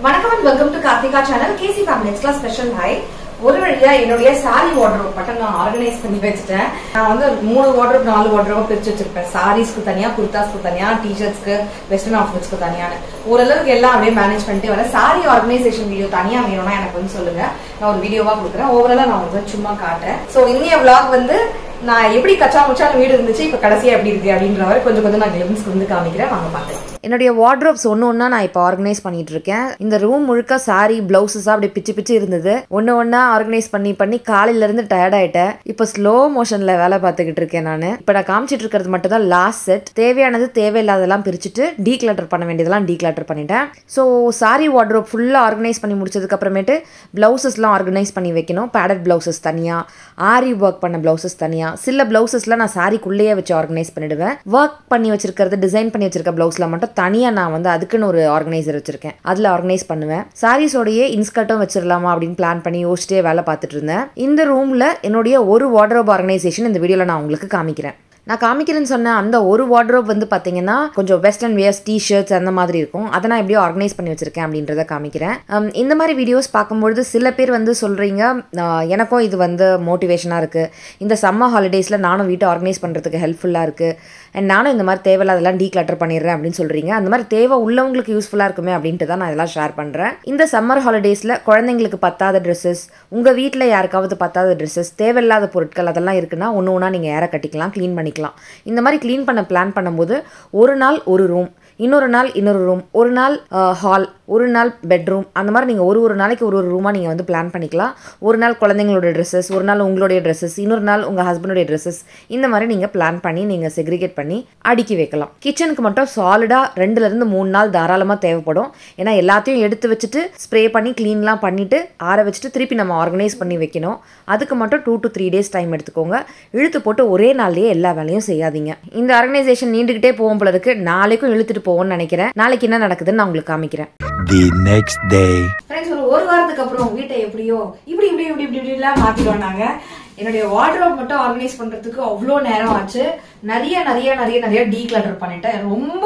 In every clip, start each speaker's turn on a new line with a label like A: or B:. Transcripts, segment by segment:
A: வணக்கம் and welcome to Karthika channel KC family extra special hi ஒரு வழியா என்னுடைய சாரி வார்ட்ரோப் மட்டும் நான் ஆர்கனைஸ் பண்ணி வச்சுட்டேன் நான் வந்து ஒரு மூணு வார்ட்ரோப் நாலு வார்ட்ரோப் பிரிச்சு வச்சிருப்பேன் சாரீஸ்க்கு தனியா குர்தாஸ்க்கு தனியா டிஷர்ட்ஸ்க்கு வெஸ்டர்ன் ஆஃபீஸ்க்கு தனியான ஓரளவுக்கு எல்லாம் அப்படியே மேனேஜ் பண்ணிட்டு வரேன் சாரி ஆர்கனைசேஷன் வீடியோ தனியா வேணும்னா எனக்கு வந்து சொல்லுங்க நான் ஒரு வீடியோவா கொடுக்குறேன் ஓவராலா நான் உங்களுக்கு சும்மா காட்டேன் சோ இன்னைய vlog வந்து நான் எப்படி கச்சா முச்சான வீடு இருந்துச்சு இப்ப கடைசியா எப்படி இருக்கு அப்படின்ற மாதிரி கொஞ்சம் கொஞ்சம் நான் கிளிம்ஸ் வந்து காமிக்கிறேன் வாங்க பாக்கலாம்
B: என்னுடைய வார்ட்ரோப்ஸ் ஒன்று ஒன்றா நான் இப்போ ஆர்கனைஸ் பண்ணிட்டு இருக்கேன் இந்த ரூம் முழுக்க சாரி பிளவுசஸாக அப்படி பிச்சு பிச்சு இருந்தது ஒன்று ஒன்றா ஆர்கனைஸ் பண்ணி பண்ணி காலையிலேருந்து டயர்ட் ஆயிட்டேன் இப்போ ஸ்லோ மோஷனில் வேலை பார்த்துக்கிட்டு இருக்கேன் நான் இப்போ நான் காமிச்சிட்டு இருக்கிறது மட்டும் தான் லாஸ்ட் செட் தேவையானது தேவையில்லாதெல்லாம் பிரிச்சுட்டு டீக்ளட்டர் பண்ண வேண்டியதெல்லாம் டீக்ளட்டர் பண்ணிட்டேன் ஸோ சாரி வார்ட்ரோப் ஃபுல்லாக ஆர்கனைஸ் பண்ணி முடிச்சதுக்கு அப்புறமேட்டு பிளவுசஸ்லாம் ஆர்கனைஸ் பண்ணி வைக்கணும் பேடட் பிளவுசஸ் தனியாக ஆரி ஒர்க் பண்ண பிளவுசஸ் தனியாக சில பிளவுசஸ்லாம் நான் சாரிக்குள்ளேயே வச்சு ஆர்கனைஸ் பண்ணிடுவேன் ஒர்க் பண்ணி வச்சிருக்கிறது டிசைன் பண்ணி வச்சிருக்க பிளவுஸ்ல மட்டும் தனியாக நான் வந்து அதுக்குன்னு ஒரு ஆர்கனைசர் வச்சிருக்கேன் அதில் ஆர்கனைஸ் பண்ணுவேன் சாரீஸோடையே இன்ஸ்கர்ட்டும் வச்சிடலாமா அப்படின்னு பிளான் பண்ணி யோசிச்சிட்டே வேலை பார்த்துட்டு இருந்தேன் இந்த ரூமில் என்னுடைய ஒரு வார்ட்ரோப் ஆர்கனைசேஷன் இந்த வீடியோவில் நான் உங்களுக்கு காமிக்கிறேன் நான் காமிக்கிறேன்னு சொன்ன அந்த ஒரு வார்ட்ரோப் வந்து பார்த்தீங்கன்னா கொஞ்சம் வெஸ்டர்ன் வேர்ஸ் டிஷர்ட்ஸ் அந்த மாதிரி இருக்கும் அதை நான் எப்படியோ ஆர்கனைஸ் பண்ணி வச்சிருக்கேன் அப்படின்றத காமிக்கிறேன் Um, இந்த மாதிரி வீடியோஸ் பார்க்கும்பொழுது சில பேர் வந்து சொல்கிறீங்க எனக்கும் இது வந்து மோட்டிவேஷனாக இருக்குது இந்த சம்மர் ஹாலிடேஸில் நானும் வீட்டை ஆர்கனைஸ் பண்ணுறதுக்கு ஹெல்ப்ஃபுல்லாக இருக்குது அண்ட் நானும் இந்த மாதிரி தேவையில்லாதெல்லாம் டீக்ளட்டர் பண்ணிடுறேன் அப்படின்னு சொல்கிறீங்க அந்த மாதிரி தேவை உள்ளவங்களுக்கு யூஸ்ஃபுல்லாக இருக்குமே அப்படின்ட்டு தான் நான் இதெல்லாம் ஷேர் பண்ணுறேன் இந்த சம்மர் ஹாலிடேஸில் குழந்தைங்களுக்கு பத்தாத ட்ரெஸ்ஸஸ் உங்கள் வீட்டில் யாருக்காவது பத்தாத ட்ரெஸ்ஸஸ் தேவையில்லாத பொருட்கள் அதெல்லாம் இருக்குன்னா ஒன்று ஒன்றா நீங்கள் ஏற கட்டிக்கலாம் க்ளீன் பண்ணிக்கலாம் இந்த மாதிரி க்ளீன் பண்ண பிளான் பண்ணும்போது ஒரு நாள் ஒரு ரூம் இன்னொரு நாள் இன்னொரு ரூம் ஒரு நாள் ஹால் ஒரு நாள் பெட்ரூம் அந்த மாதிரி நீங்கள் ஒரு ஒரு நாளைக்கு ஒரு ஒரு ரூமாக நீங்கள் வந்து பிளான் பண்ணிக்கலாம் ஒரு நாள் குழந்தைங்களோட ட்ரெஸ்ஸஸ் ஒரு நாள் உங்களுடைய ட்ரெஸ்ஸஸ் இன்னொரு நாள் உங்கள் ஹஸ்பண்டுடைய ட்ரெஸ்ஸஸ் இந்த மாதிரி நீங்கள் பிளான் பண்ணி நீங்கள் செக்ரிகேட் பண்ணி அடுக்கி வைக்கலாம் கிச்சனுக்கு மட்டும் சாலிடாக ரெண்டுலேருந்து மூணு நாள் தாராளமாக தேவைப்படும் ஏன்னா எல்லாத்தையும் எடுத்து வச்சுட்டு ஸ்ப்ரே பண்ணி க்ளீன்லாம் பண்ணிவிட்டு ஆற வச்சுட்டு திருப்பி நம்ம ஆர்கனைஸ் பண்ணி வைக்கணும் அதுக்கு மட்டும் two to three days time எடுத்துக்கோங்க இழுத்து போட்டு ஒரே நாள்லேயே எல்லா வேலையும் செய்யாதீங்க இந்த ஆர்கனைசேஷன் நீண்டுக்கிட்டே போகும் போல இருக்கு நாளைக்கும் இழுத்துட்டு போவோம்னு நினைக்கிறேன் நாளைக்கு என்ன நடக்குதுன்னு நான் உங்களுக்கு காமிக்கிறேன்
C: The next day.
A: ஃப்ரெண்ட்ஸ் ஒரு ஒரு வாரத்துக்கு அப்புறம் வீட்டை எப்படியோ இப்படி இப்படி இப்படி இப்படி இப்படிலாம் மாத்திடுவோம் நாங்க என்னுடைய வார்ட்ரோப் மட்டும் ஆர்கனைஸ் பண்றதுக்கு அவ்வளோ நேரம் ஆச்சு நிறைய நிறைய நிறைய நிறைய டீக்ளட்டர் பண்ணிட்டேன் ரொம்ப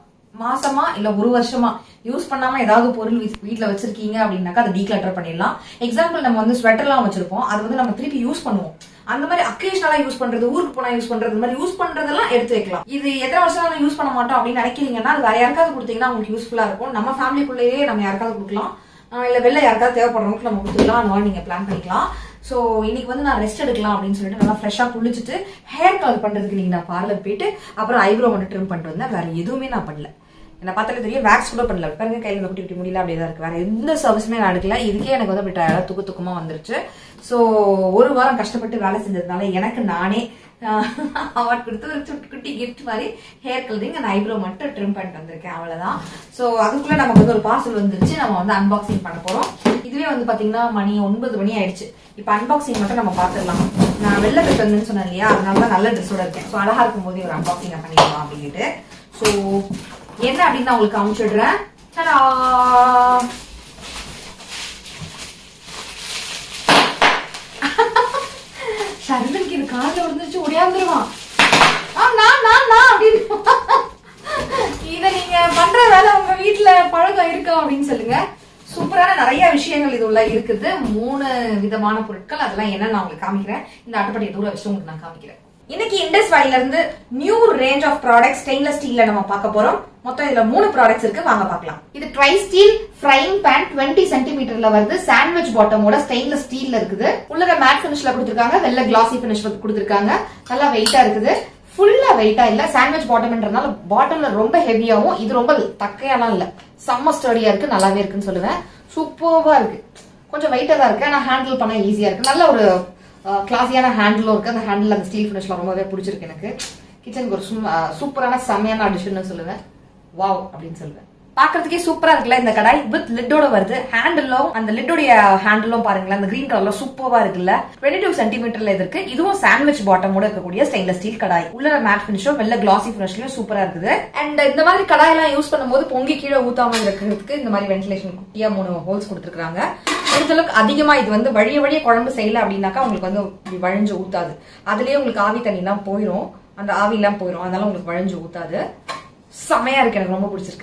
A: மாசமா இல்ல ஒரு வருஷமா யூஸ் பண்ணாம ஏதாவது பொருள் வீ- வீட்ல வச்சிருக்கீங்க அப்படின்னாக்கா அதை டீக்ளட்டர் பண்ணிடலாம் எக்ஸாம்பிள் நம்ம வந்து ஸ்வெட்டர்லாம் வச்சிருப்போம் அது வந்து நம்ம திருப்பி யூஸ் பண்ணுவோம் அந்த மாதிரி அக்கேஷனலா யூஸ் பண்றது ஊருக்கு போனா யூஸ் பண்றது இந்த மாதிரி யூஸ் பண்றதெல்லாம் எடுத்து வைக்கலாம் இது எத்தனை வருஷம் யூஸ் பண்ண மாட்டோம் அப்படின்னு நினைக்கிறீங்கன்னா அது வேற யாருக்காவது கொடுத்தீங்கன்னா உங்களுக்கு யூஸ்ஃபுல்லா இருக்கும் நம்ம ஃபேமிலிக்குள்ளேயே நம்ம யாருக்காவது கொடுக்கலாம் ஆஹ் இல்ல வெளில யாருக்காவது தேவைப்படுறவங்களுக்கு நம்ம கொடுத்துக்கலாம் அந்த மாதிரி நீங்க பிளான் பண்ணிக்கலாம் சோ இன்னைக்கு வந்து நான் ரெஸ்ட் எடுக்கலாம் அப்படின்னு சொல்லிட்டு நல்லா ஃப்ரெஷ்ஷா குளிச்சுட்டு ஹேர் கலர் பண்றதுக்கு நீங்க நான் பார்லர் போயிட்டு அப்புறம் ஐப்ரோ மட்டும் ட்ரிம் பண்ணிட்டு வந்தேன் வேற எதுவுமே நான் பண்ணல என்ன பார்த்தாலே தெரியும் வேக்ஸ் கூட பண்ணல பாருங்க கையில இந்த குட்டி குட்டி முடியல அப்படியே தான் இருக்கு வேற எந்த சர்வீஸுமே நான் எடுக்கல இதுக்கே எனக்கு வந்து அப்படி tired ஆ தூக்கு தூக்கமா வந்துருச்சு சோ ஒரு வாரம் கஷ்டப்பட்டு வேலை செஞ்சதுனால எனக்கு நானே அவார்ட் கொடுத்து ஒரு சுட்டு குட்டி கிஃப்ட் மாதிரி ஹேர் கலரிங் அந்த ஐப்ரோ மட்டும் ட்ரிம் பண்ணிட்டு வந்திருக்கேன் அவ்வளவுதான் சோ அதுக்குள்ள நமக்கு வந்து ஒரு பார்சல் வந்துருச்சு நம்ம வந்து அன்பாக்சிங் பண்ண போறோம் இதுவே வந்து பாத்தீங்கன்னா மணி ஒன்பது மணி ஆயிடுச்சு இப்ப அன்பாக்சிங் மட்டும் நம்ம பாத்துடலாம் நான் வெள்ளை ட்ரெஸ் வந்துன்னு சொன்னேன் இல்லையா அதனால தான் நல்ல ட்ரெஸ்ஸோட இருக்கேன் சோ அழகா இருக்கும் போதே ஒரு அன்பாக்சிங் பண்ணிடலாம் அப்படின்ட்டு சோ என்ன அப்படின்னு நான் உங்களுக்கு காமிச்சிடுறேன் Ta-da! சரவனுக்கு இது காலில் விழுந்துருச்சு ஒடியாந்துருவான் ஆ நான் நான் நான் அப்படின்னு இத நீங்க பண்ற வேலை உங்க வீட்ல பழக்கம் இருக்கா அப்படின்னு சொல்லுங்க சூப்பரான நிறைய விஷயங்கள் இது உள்ள இருக்குது மூணு விதமான பொருட்கள் அதெல்லாம் என்ன நான் உங்களுக்கு காமிக்கிறேன் இந்த அட்டைப்பட்டியை தூர வச்சு உங்களுக்கு நான் காமிக்கிறேன் இன்னைக்கு இண்டஸ் வேலில இருந்து new range of products stainless ஸ்டீல்ல நம்ம பார்க்க போறோம் மொத்தம் இதுல மூணு ப்ராடக்ட்ஸ் இருக்கு வாங்க பார்க்கலாம் இது ட்ரை ஸ்டீல் ஃப்ரைங் பேன் 20 சென்டிமீட்டர்ல வருது சாண்ட்விச் பாட்டமோட ஸ்டெயின்லெஸ் ஸ்டீல்ல இருக்குது உள்ள மேட் ஃபினிஷ்ல கொடுத்திருக்காங்க வெள்ள கிளாசி ஃபினிஷ் கொடுத்திருக்காங்க நல்லா வெயிட்டா இருக்குது ஃபுல்லா வெயிட்டா இல்ல சாண்ட்விச் பாட்டம்ன்றனால பாட்டம்ல ரொம்ப ஹெவியாவும் இது ரொம்ப தக்கையாலாம் இல்ல செம்ம ஸ்டடியா இருக்கு நல்லாவே இருக்குன்னு சொல்லுவேன் சூப்பர்வா இருக்கு கொஞ்சம் வெயிட்டா தான் இருக்கு ஆனா ஹேண்டில் பண்ண ஈஸியா இருக்கு நல்ல ஒரு கிளாஸியான ஹேண்டிலும் இருக்கு அந்த ஹேண்டில் அந்த ஸ்டீல் ஃபினிஷ்ல ரொம்பவே பிடிச்சிருக்கு எனக்கு கிச்சனுக்கு ஒரு சும்மா சூப்பரான செம்மையான அடிஷன் சொல்லுவேன் வாவ் அப்படின்னு சொல்லுவேன் பாக்குறதுக்கே சூப்பரா இருக்குல்ல இந்த கடாய் வித் லிட்டோட வருது ஹேண்டிலும் அந்த லிட்டோடைய ஹேண்டிலும் பாருங்களேன் அந்த கிரீன் கலர்ல சூப்பரா இருக்குல்ல டுவெண்ட்டி டூ சென்டிமீட்டர்ல இது இருக்கு இதுவும் சாண்ட்விச் பாட்டமோட இருக்கக்கூடிய ஸ்டெயின்லெஸ் ஸ்டீல் கடாய் உள்ள மேட் பினிஷும் வெள்ள கிளாசி பினிஷ்லயும் சூப்பரா இருக்குது அண்ட் இந்த மாதிரி கடாய் எல்லாம் யூஸ் பண்ணும்போது பொங்கி கீழே ஊத்தாம இருக்கிறதுக்கு இந்த மாதிரி வென்டிலேஷன் குட்டியா மூணு ஹோல்ஸ் கொடுத்துருக்காங்க முடிஞ்ச அளவுக்கு அதிகமா இது வந்து வழிய வழிய குழம்பு செய்யல அப்படின்னாக்கா உங்களுக்கு வந்து இப்படி வழிஞ்சு ஊத்தாது அதுலயே உங்களுக்கு ஆவி தண்ணி எல்லாம் போயிடும் அந்த ஆவி எல்லாம் போயிடும் அதனால உங்களுக்கு வழிஞ்சு ஊத்தாது செமையா இருக்கு எனக்கு ரொம்ப பிடிச்சிருக்கு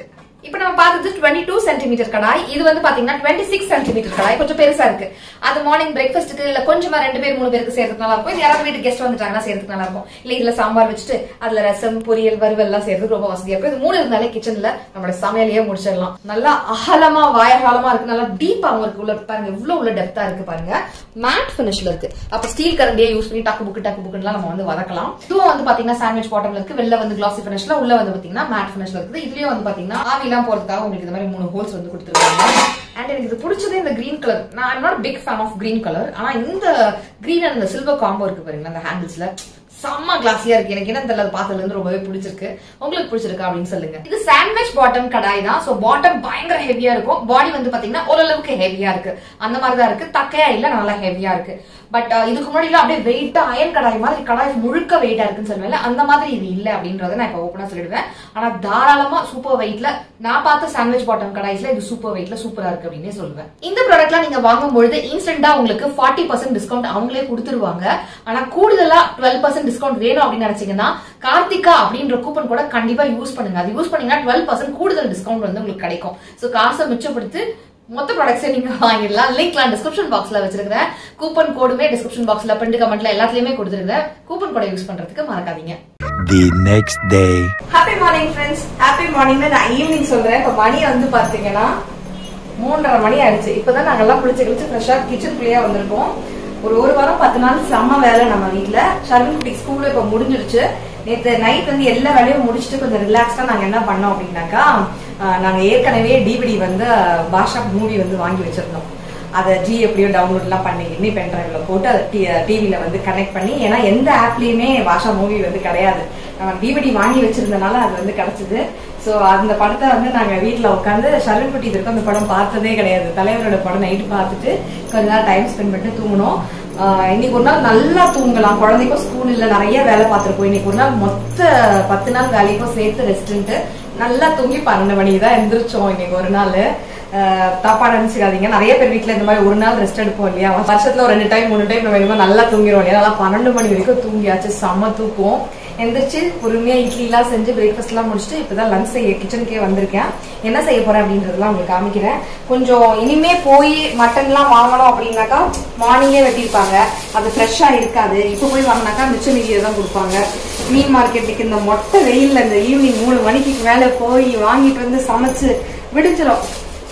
A: இப்போ நம்ம பார்த்தது டுவெண்ட்டி டூ சென்டிமீட்டர் கடாய் இது வந்து பாத்தீங்கன்னா டுவெண்ட்டி சிக்ஸ் சென்டிமீட்டர் கடாய் கொஞ்சம் பெருசா இருக்கு அது மார்னிங் பிரேக்ஃபாஸ்ட்டுக்கு இல்ல கொஞ்சமா ரெண்டு பேர் மூணு பேருக்கு செய்யறதுக்கு நல்லா இருக்கும் இது யாராவது வீட்டு கெஸ்ட் வந்துட்டாங்கன்னா செய்யறதுக்கு நல்லா இருக்கும் இல்ல இதுல சாம்பார் வச்சுட்டு அதுல ரசம் பொரியல் வறுவல் எல்லாம் செய்யறதுக்கு ரொம்ப வசதியா இருக்கும் இது மூணு இருந்தாலே கிச்சன்ல நம்மளோட சமையலையே முடிச்சிடலாம் நல்லா அகலமா வாயகாலமா இருக்கு நல்லா டீப்பாவும் இருக்கு உள்ள பாருங்க இவ்வளவு உள்ள டெப்தா இருக்கு பாருங்க மேட் பினிஷ்ல இருக்கு அப்ப ஸ்டீல் கரண்டியே யூஸ் பண்ணி டக்கு புக்கு டக்கு புக்குலாம் நம்ம வந்து வதக்கலாம் இதுவும் வந்து பாத்தீங்கன்னா சாண்ட்விச் பாட்டம்ல இருக்கு வெளில வந்து கிளாசி பினிஷ்ல உள்ள வந்து பாத்தீங்கன்னா மேட் பினிஷ்ல இருக்குது இதுலயும் வந்து பாத்தீங்கன்னா ஆவிலாம் போறதுக்காக உங்களுக்கு இந்த மாதிரி மூணு ஹோல்ஸ் வந்து கொடுத்துருக்காங்க அண்ட் எனக்கு இது பிடிச்சதே இந்த கிரீன் கலர் நான் I'm not big fan of green colour ஆனா இந்த கிரீன் அண்ட் இந்த சில்வர் காம்போ இருக்கு பாருங்க அந்த ஹேண்டில்ஸ்ல செம்ம கிளாஸியா இருக்கு எனக்கு என்ன தெரியல அது பார்த்ததுல இருந்து ரொம்பவே பிடிச்சிருக்கு உங்களுக்கு பிடிச்சிருக்கா அப்படின்னு சொல்லுங்க இது சாண்ட்விச் பாட்டம் கடாய் தான் சோ பாட்டம் பயங்கர ஹெவியா இருக்கும் பாடி வந்து பாத்தீங்கன்னா ஓரளவுக்கு ஹெவியா இருக்கு அந்த மாதிரி தான் இருக்கு தக்கையா இல்ல நல்லா ஹெவியா இருக்கு பட் இதுக்கு முன்னாடி எல்லாம் அப்படியே வெயிட்டா அயன் கடாய் மாதிரி கடாய் முழுக்க வெயிட்டா இருக்குன்னு சொல்லுவேன் அந்த மாதிரி இது இல்ல அப்படின்றத நான் இப்ப ஓப்பனா சொல்லிடுவேன் ஆனா தாராளமா சூப்பர் வெயிட்ல நான் பார்த்த சாண்ட்விச் பாட்டம் கடாய்ஸ்ல இது சூப்பர் வெயிட்ல சூப்பரா இருக்கு அப்படின்னே சொல்லுவேன் இந்த ப்ராடக்ட்லாம் நீங்க வாங்கும் பொழுது இன்ஸ்டன்டா உங்களுக்கு ஃபார்ட்டி பர்சன்ட் டிஸ்கவுண்ட் அவங்களே கொடுத்துருவாங்க ஆனா கூடுதலா டுவெல் பர்சன்ட் டிஸ்கவுண்ட் வேணும் அப்படின்னு நினைச்சீங்கன்னா கார்த்திகா அப்படின்ற கூப்பன் கூட கண்டிப்பா யூஸ் பண்ணுங்க அது யூஸ் பண்ணீங்கன்னா டுவெல் பர்சன்ட் கூடுதல் டிஸ்கவுண்ட் வந்து உங்களுக்கு கிடைக்கும் சோ காசை மிச்சப்படுத்தி மொத்த ப்ராடக்ட்ஸை நீங்க வாங்கிடலாம் லிங்க்லாம் டிஸ்கிரிப்ஷன் பாக்ஸ்ல வச்சிருக்கிறேன் கூப்பன் கோடுமே டிஸ்கிரிப்ஷன் பாக்ஸ்ல பிரிண்ட் கமெண்ட்ல எல்லாத்துலயுமே கொடுத்துருக்கேன் கூப்பன் கோடை யூஸ் பண்றதுக்கு மறக்காதீங்க
C: The next day.
A: Happy morning friends happy மார்னிங்னு நான் ஈவினிங் சொல்றேன் இப்போ மணி வந்து பாத்தீங்கன்னா மூன்றரை மணி ஆயிடுச்சு இப்பதான் நாங்கெல்லாம் குளிச்சு குளிச்சு ஃப்ரெஷ்ஷா கிச்சனுக்குள்ளேயே வந்திருக்கோம் ஒரு ஒரு வாரம் பத்து நாள் செம்ம வேலை நம்ம வீட்ல ஷர்வின் குட்டி ஸ்கூல்ல இப்ப முடிஞ்சிருச்சு நேத்து நைட் வந்து எல்லா வேலையும் முடிச்சுட்டு கொஞ்சம் ரிலாக்ஸ்டா நாங்க என்ன பண்ணோம் அப்படின்னாக்கா ஆஹ், நாங்க ஏற்கனவே டிவிடி வந்து பாஷா மூவி வந்து வாங்கி வச்சிருந்தோம் அதை ஜி எப்படியோ டவுன்லோட் எல்லாம் பண்ணி இன்னி பென் டிரைவ்ல போட்டு அதை டிவில வந்து கனெக்ட் பண்ணி ஏன்னா எந்த ஆப்லயுமே பாஷா மூவி வந்து கிடையாது நம்ம டிவிடி வாங்கி வச்சிருந்தனால அது வந்து கிடைச்சது சோ அந்த படத்தை வந்து நாங்க வீட்ல உட்காந்து ஷரன் குட்டி இருக்கும் அந்த படம் பார்த்ததே கிடையாது தலைவரோட படம் நைட்டு பார்த்துட்டு கொஞ்ச நேரம் டைம் ஸ்பெண்ட் பண்ணிட்டு தூங்கணும் ஆஹ் இன்னைக்கு ஒரு நாள் நல்லா தூங்கலாம் குழந்தைக்கும் ஸ்கூல் இல்ல நிறைய வேலை பார்த்திருப்போம் இன்னைக்கு ஒரு நாள் மொத்த பத்து நாள் வேலைக்கும் சேர்த்து ரெஸ்ட்டு நல்லா தூங்கி பன்னெண்டு மணிக்கு தான் எந்திரிச்சோம் இன்னைக்கு ஒரு நாள் ஆஹ் தப்பா நினைச்சுக்காதீங்க நிறைய பேர் வீட்ல இந்த மாதிரி ஒரு நாள் ரெஸ்ட் எடுப்போம் இல்லையா வருஷத்துல ஒரு ரெண்டு டைம் மூணு டைம் நம்ம இந்த மாதிரி நல்லா தூங்கிடுவோம் இல்லையா நல்லா பன்னெண்டு மணி வரைக்கும் தூங்கியாச்சு செம்ம தூக்கம் எந்திரிச்சு பொறுமையா இட்லி எல்லாம் செஞ்சு பிரேக்ஃபாஸ்ட் எல்லாம் முடிச்சுட்டு இப்பதான் லஞ்ச் செய்ய கிச்சனுக்கே வந்திருக்கேன் என்ன செய்ய போறேன் அப்படின்றதெல்லாம் உங்களுக்கு காமிக்கிறேன் கொஞ்சம் இனிமே போய் மட்டன் எல்லாம் வாங்கணும் அப்படின்னாக்கா மார்னிங்கே வெட்டியிருப்பாங்க அது ஃப்ரெஷ்ஷா இருக்காது இப்போ போய் வாங்கினாக்கா மிச்ச மீதியை தான் கொடுப்பாங்க மீன் மார்க்கெட்டுக்கு இந்த மொட்டை வெயில்ல இந்த ஈவினிங் மூணு மணிக்கு மேல போய் வாங்கிட்டு வந்து சமைச்சு விடிஞ்சிடும்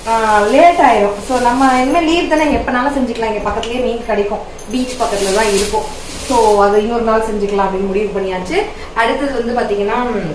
A: லேட் ஆயிரும் ஸோ நம்ம இனிமேல் லீவ் தானே எப்பனாலும் செஞ்சுக்கலாம் இங்க பக்கத்துலயே மீன் கிடைக்கும் பீச் பக்கத்துல தான் இருக்கும் ஸோ அதை இன்னொரு நாள் செஞ்சுக்கலாம் அப்படின்னு முடிவு பண்ணியாச்சு அடுத்தது வந்து பாத்தீங்கன்னா